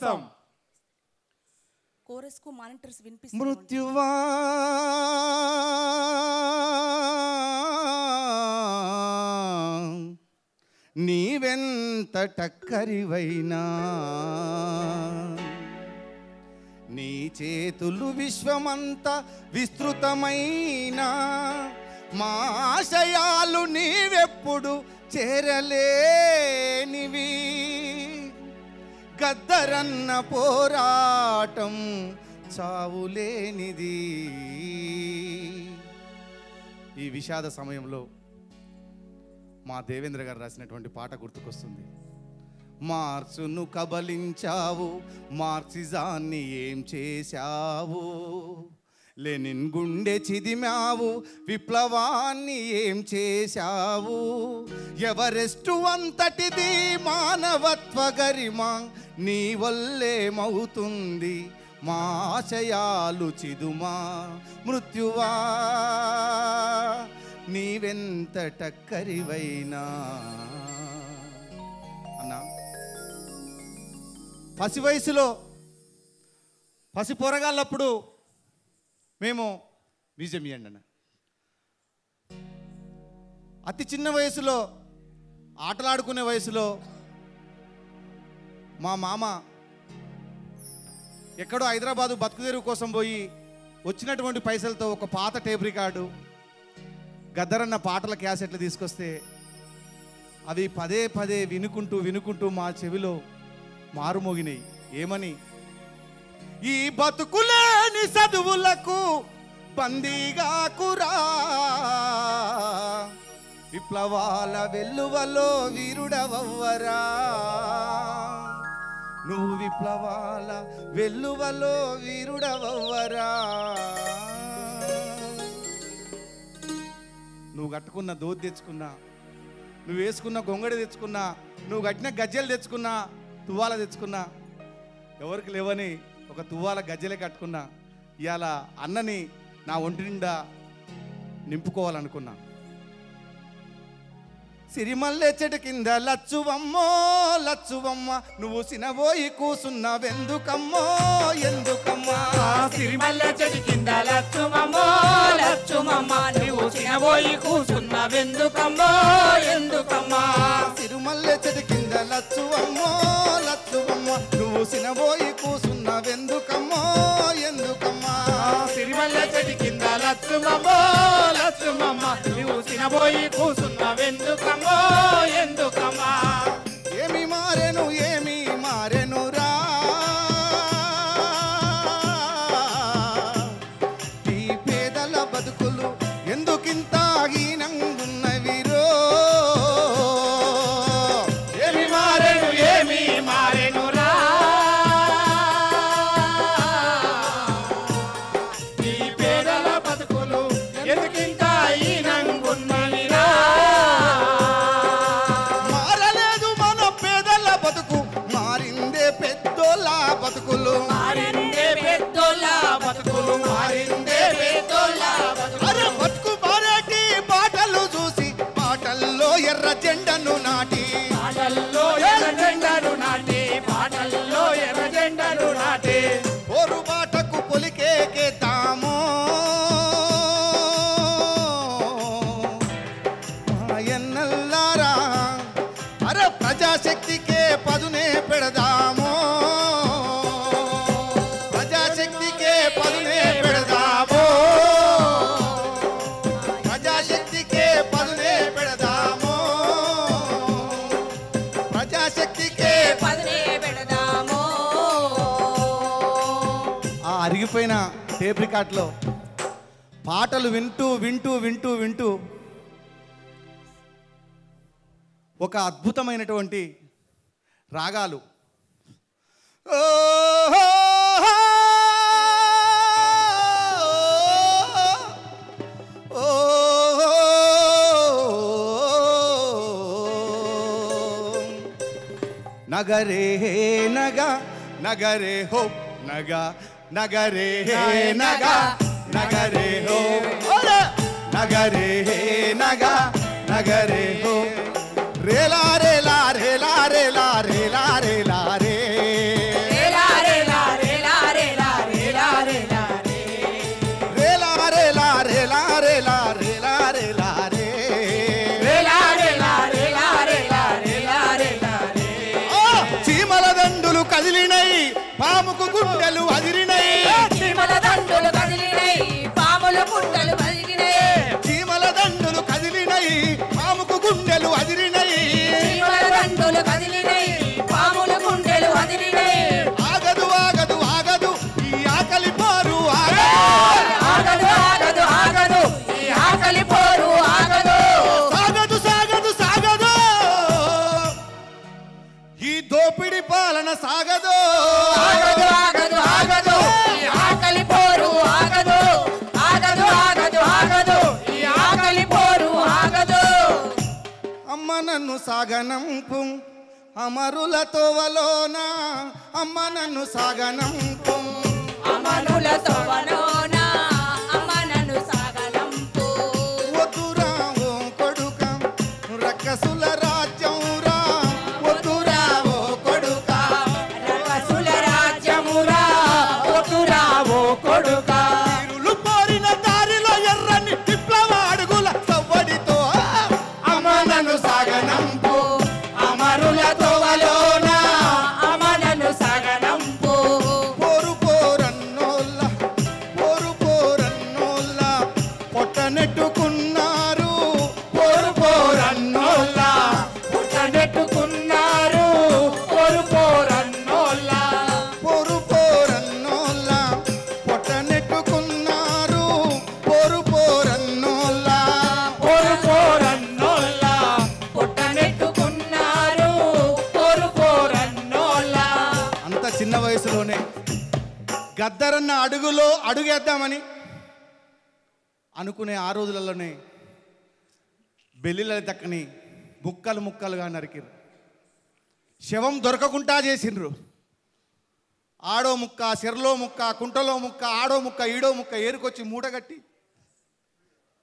వినిపిస్తాం chorus కు monitors వినిపిస్తాం మృత్యువా నీవెంత టక్కరివైనా నీ చేతులు విశ్వమంత విస్తృతమైన మా ఆశయాలు నీవెప్పుడు చేరలేనివి గద్దరన్న పోరాటం చావులేనిది ఈ విషాద సమయంలో మా దేవేంద్ర గారు రాసినటువంటి పాట గుర్తుకొస్తుంది మార్చును కబలించావు మార్క్సిజాన్ని ఏం చేశావు లెనిన్ గుండె చిదిమావు విప్లవాన్ని ఏం చేశావు ఎవరెస్టు అంతటిది మానవత్వ గరిమా నీ వల్లేమవుతుంది మా ఆశయాలు చిదుమా మృత్యువా నీవెంత టక్కరివైనా అన్నా పసి వయసులో పసి పొరగాళ్ళప్పుడు మేము బీజం ఇవ్వండి అన్న అతి చిన్న వయసులో ఆటలాడుకునే వయసులో మా మామ ఎక్కడో హైదరాబాదు బతుకుదెరువు కోసం పోయి వచ్చినటువంటి పైసలతో ఒక పాత టేప్ రికార్డు గద్దరన్న పాటల క్యాసెట్లు తీసుకొస్తే అవి పదే పదే వినుకుంటూ వినుకుంటూ మా చెవిలో మారుమోగినాయి ఏమని ఈ బతుకులేని చదువులకు బందీగాకురా విప్లవాల వెల్లువలో వీరుడవవ్వరా నువ్వు విప్లవాల వెల్లువలో వీరుడవవ్వరా నువ్వు కట్టుకున్న దోతి తెచ్చుకున్నా నువ్వు వేసుకున్న గొంగడి తెచ్చుకున్నా నువ్వు కట్టిన గజ్జెలు తెచ్చుకున్నా తువ్వాల తెచ్చుకున్నా ఎవరికి లేవని ఒక తువ్వాల గజ్జెలే కట్టుకున్నా ఇవాళ అన్నని నా ఒంటి నిండా నింపుకోవాలనుకున్నా సిరిమల్లె చెట్టు కింద లచ్చువమ్మో లచ్చువమ్మ నువ్వు సినబోయి కూసున్నావెందుకమ్మో ఎందుకమ్మా సిరిమల్ల చెట్టు కింద లచ్చుమమ్మో లచ్చుమమ్మ నువ్వు చినబోయి కూసున్నావెందుకమ్మో ఎందుకమ్మా సిరిమల్లె చెట్టు కింద లచ్చువమ్మో లచ్చువమ్మ నువ్వు సినబోయి కూసున్నావెందుకమ్మో ఎందుకమ్మా సిరిమల్ల చెట్టు కింద లచ్చుమమ్మో లచ్చుమమ్మ నువ్వు చినబోయి కూసున్నావెందుకమ్మో ఎందుకమ్మా ఏమి మారెను ఏమి మారెను రా ఈ పేదల బతుకులు ఎందుకింత హీనంగున్నవిరో ఏమి మారెను ఏమి మారెనురా ఈ పేదల బతుకులు ఎందుకింత ఈనంగున్నవిరా మారలేదు మన పేదల బతుకు మారిందే పెద్దోళ్ళ బతుకులు మారిందే పెద్దోళ్ళ బతుకులు మారిందే పెద్దోళ్ళ బతుకులు అరే బతుకు మారేటి బాటలు చూసి బాటల్లో ఎర్ర జెండను నాటి పాటల్లో ఎర్ర జెండలు నాటి పాటల్లో ఎర్ర జెండలు నాటి ఓరు బాటకు పొలికేకేతామో మాయన్నల్లారా అరే ప్రజాశక్తికే పదునే పెడదామో ప్రజాశక్తికే పదునే పెడదామో ప్రజాశక్తికే పదునే పెడదామో ప్రజాశక్తికే పదనే పెడదామో ఆ అరిగిపోయిన టేప్ రికార్డ్లో పాటలు వింటూ వింటూ వింటూ వింటూ ఒక అద్భుతమైనటువంటి రాగాలు నగరే నగ నగరే హో నగ నగరే నగ నగరే హో ఓలే! నగరే నగ నగరే హో రేలా రేలా రేలా రేలా రేలా రేలా రే రేలా కదిలినై పాముకు గుండెలు అదిరినై చీమల దండులు కదిలినై పాములు పుట్టలు పలికినై చీమల దండులు కదిలినై పాముకు గుండెలు అదిరినై చీమల దండులు కదిలినై పాములు గుండెలు అదిరినై ఆగదు ఆగదు ఆగదు ఈ ఆకలి పోరు ఆగదు ఆగదు ఆగదు ఆగదు ఈ ఆకలి పోరు ఆగదు సాగదు సాగదు సాగదు ఈ దోపిడి పాలన సాగదు ఆగదు ఆగదు ఆగదు ఈ ఆకలి పోరు ఆగదు ఆగదు ఆగదు ఆగదు ఈ ఆకలి పోరు ఆగదు అమ్మ నన్ను సాగనంపు అమరులతో వలోన అమ్మ నన్ను సాగనంపు అమనులతో వనోనా అమ్మ నన్ను సాగలంపు వద్దురా ఓ కొడుక రక్కసుల రాజ్యం రా వద్దురా ఓ కొడుక రకసుల రాజ్యమురా ఒటురా ఓ కొడుకా వీరులు పోరిన దారిలో ఎర్రని విప్లవ అడుగుల సవ్వడితో అమ్మ నన్ను సాగనంపు అమరులతో వలోన అమనను సాగనంపు పోరు పోరన్నోళ్ళ పోరు పోరన్నోళ్ళ పొట్టనెట్టుకున్నారు పోరు పోరన్నోళ్ళ పుట్టనెట్టుకున్నారు పోరు పోరన్నోళ్ళ పోరు పోరన్నోళ్ళ పొట్టనెట్టుకున్నారు పోరు పోరన్నోళ్ళ పోరు పోరన్నోళ్ళ పుట్టనెట్టుకున్నారు పోరు పోరన్నోళ్ళ అంత చిన్న వయసులోనే గద్దరన్న అడుగులో అడుగేద్దామని అనుకునే ఆ రోజులలోనే బెల్లిల దక్కని ముక్కలు ముక్కలుగా నరికిరు శవం దొరకకుండా చేసిండ్రు ఆడో ముక్క సెరలో ముక్క కుంటలో ముక్క ఆడో ముక్క ఈడో ముక్క ఏరుకొచ్చి మూటగట్టి